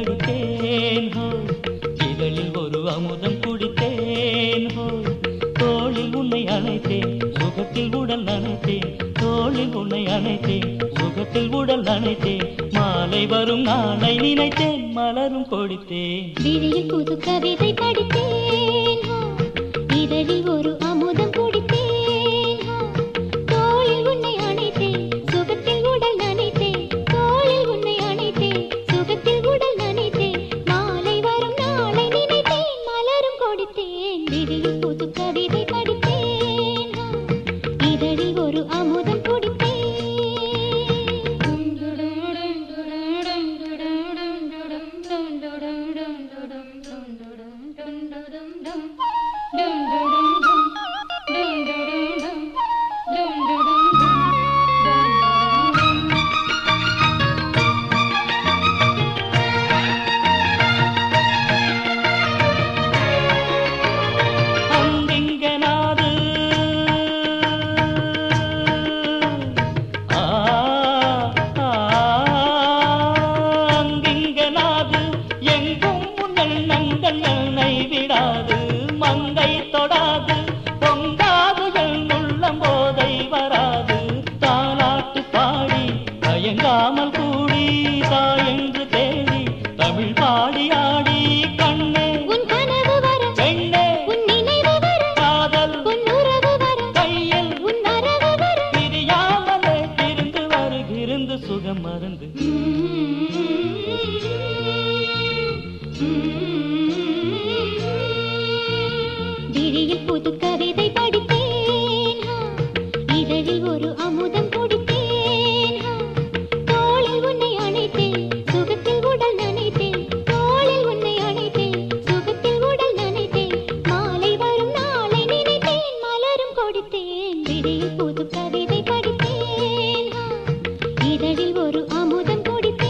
படித்தேன் ஹோ இதழில் ஒரு அமுதம் குடித்தேன் ஹோ தோளில் உன்னை அணைத்தேன் சுகத்தில் உடல் நனைத்தேன் தோளில் உன்னை அணைத்தேன் சுகத்தில் உடல் நனைத்தேன் மாலை வரும் நாளை நினைத்தேன் மலரும் கொடித்தேன் விழியில் புது கவிதை படித்தேன் ஹா. இதழில் ஒரு அமுதம் குடித்தேன் ஹா. தோளில் உன்னை அணைத்தேன் சுகத்தில் உடல் நனைத்தேன் தோளில் உன்னை அணைத்தேன் சுகத்தில் உடல் நனைத்தேன் மாலை வரும் நாளை நினைத்தேன் மலரும் கொடுத்தேன் விழியில் புது கவிதை படித்தேன் ஹா. இதழில் ஒரு அமுதம் அங்கிங்கனாது ஆ, ஆ, அங்கிங்கனாது எங்கும் உன் எண்ணங்கள் என்னை விடாது மங்கை தொடாது பொங்காது என் உள்ளம் போதை வராது தாலாட்டு பாடி தயங்காமல் கூடி தாயென்று தேடி தமிழ் பாடி ஆடி கண்ணே உன் கனவு வர பெண்ணே உன் நினைவு வர காதல் உன் உறவு வர கையில் உன் வரவு வர பிரியாமலே இருந்து வருகிருந்து சுகம் மறந்து விழியில் புது கவிதை படித்தேன் ஹா. இதழில் ஒரு அமுதம் குடித்தேன் ஹா. தோளில் உன்னை அணைத்தேன் சுகத்தில் உடல் நனைத்தேன் தோளில் உன்னை அணைத்தேன் சுகத்தில் உடல் நனைத்தேன் மாலை வரும் நாளை நினைத்தேன் மலரும் கொடுத்தேன் விழியில் புது கவிதை படித்தேன் ஹா. இதழில் ஒரு அமுதம் குடித்தேன்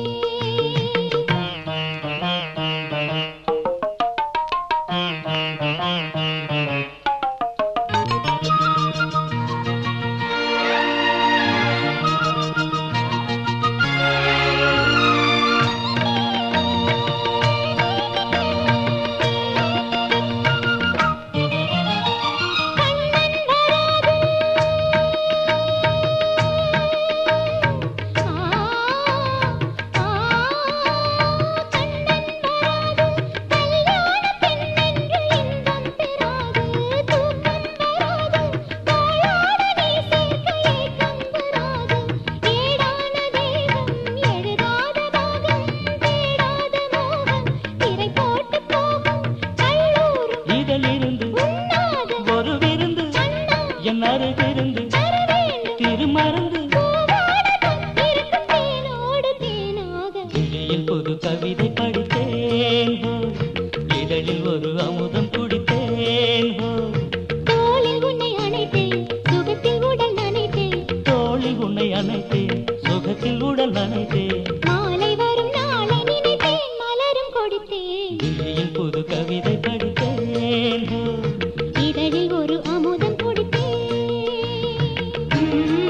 இதிலிருந்து ஒரு விருந்து என் அருகிருந்து திருமருந்து விழியில் புது கவிதை படித்தேன் ஹோ. இதழில் ஒரு அமுதம் குடித்தேன் ஹோ. தோளில் உன்னை அணைத்தேன் சுகத்தில் உடல் நனைத்தேன் தோளில் உன்னை அணைத்தேன் சுகத்தில் உடல் நனைத்தேன் மாலை வரும் நாளை நினைத்தேன் மலரும் கொடுத்தேன் விழியில் புது கவிதை படித்தேன் ஹோ. இதழில் ஒரு அமுதம் கொடுத்தேன்